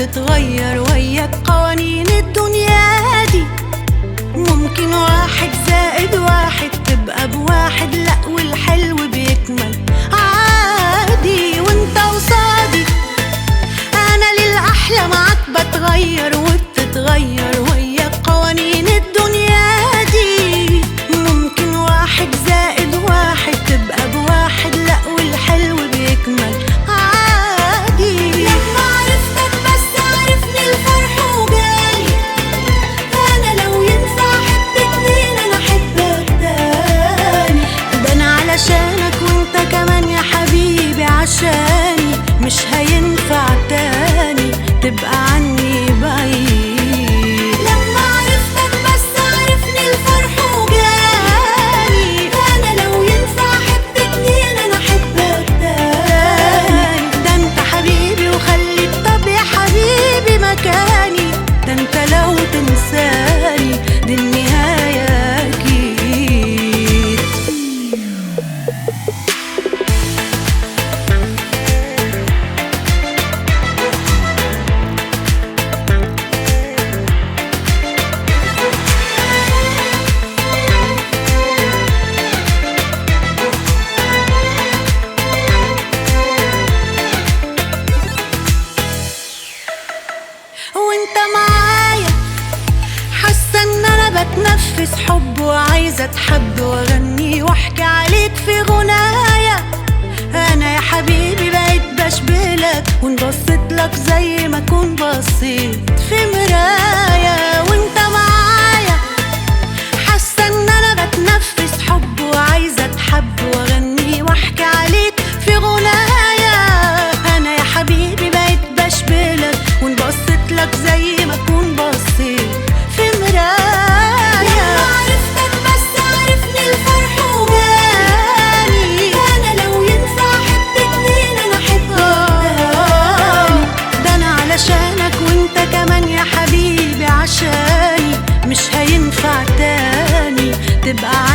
وتتغير وياك قوانين الدنيا دي ممكن واحد زائد واحد تبقى بواحد لا والحلو بيكمل عادي وانت قصادي انا للاحلى معاك بتغير وبتتغير وياك قوانين الدنيا دي ممكن واحد زائد واحد تبقى بواحد لا والحلو بيكمل عادي لما عرفتك بس عرفني الفرح وجالي انا لو ينفع احب اتنين انا احبك تاني ده انا علشانك وانت كمان يا حبيبي عشاني مش هينفع تاني تبقى عني بعيد لما عرفتك بس عرفني الفرح وجالي انا لو ينفع احب اتنين انا احبك تاني ده انت حبيبي وخليك طب يا حبيبي مكاني ده انت لو تنساني دي النهاية أكيد وانت معايا حاسه ان انا بتنفس حب وعايزه اتحب واغني واحكي عليك في غنايا انا يا حبيبي بقيت بشبهلك وان بصيت لك زي ما اكون بصيت في مرايه وانت معايا حاسه ان انا بتنفس حب وعايزه اتحب واغني واحكي عليك في غنايا انا يا حبيبي بقيت بشبهلك وان بصيت لك زي ما اكون بصيت في مرايه لما عرفتك بس عرفني الفرح وجاني انا لو ينفع احب اتنين انا احبك تاني ده انا علشانك وانت كمان يا حبيبي عشاني مش هينفع تاني تبقى